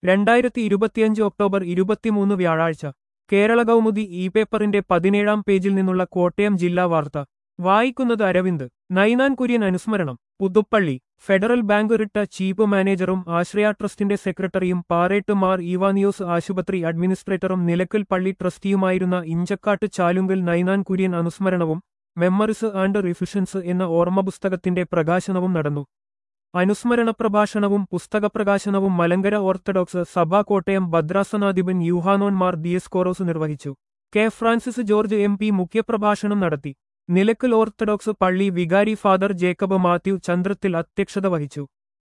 രണ്ടായിരത്തി ഇരുപത്തിയഞ്ച് ഒക്ടോബർ ഇരുപത്തിമൂന്ന് വ്യാഴാഴ്ച കേരള കൗമുദി ഇ പേപ്പറിന്റെ പതിനേഴാം പേജിൽ നിന്നുള്ള കോട്ടയം ജില്ലാ വാർത്ത വായിക്കുന്നത് അരവിന്ദ് നൈനാൻ കുര്യൻ അനുസ്മരണം പുതുപ്പള്ളി ഫെഡറൽ ബാങ്ക് റിട്ട ചീഫ് മാനേജറും ആശ്രയ ട്രസ്റ്റിന്റെ സെക്രട്ടറിയും പാറേട്ട് മാർ ഈവാനിയോസ് ആശുപത്രി അഡ്മിനിസ്ട്രേറ്ററും നിലക്കൽ പള്ളി ട്രസ്റ്റിയുമായിരുന്ന ഇഞ്ചക്കാട്ട് ചാലുങ്കൽ നൈനാൻ കുര്യൻ അനുസ്മരണവും മെമ്മറിസ് ആൻഡ് റിഫിഷൻസ് എന്ന ഓർമ്മപുസ്തകത്തിന്റെ പ്രകാശനവും നടന്നു അനുസ്മരണ പ്രഭാഷണവും പുസ്തകപ്രകാശനവും മലങ്കര ഓർത്തഡോക്സ് സഭാ കോട്ടയം ഭദ്രാസനാധിപൻ യൂഹാനോൻ മാർ ദിയസ്കോറോസ് നിർവഹിച്ചു K Francis George M P മുഖ്യപ്രഭാഷണം നടത്തി നിലക്കൽ ഓർത്തഡോക്സ് പള്ളി വികാരി ഫാദർ ജേക്കബ് മാത്യു ചന്ദ്രത്തിൽ അധ്യക്ഷത വഹിച്ചു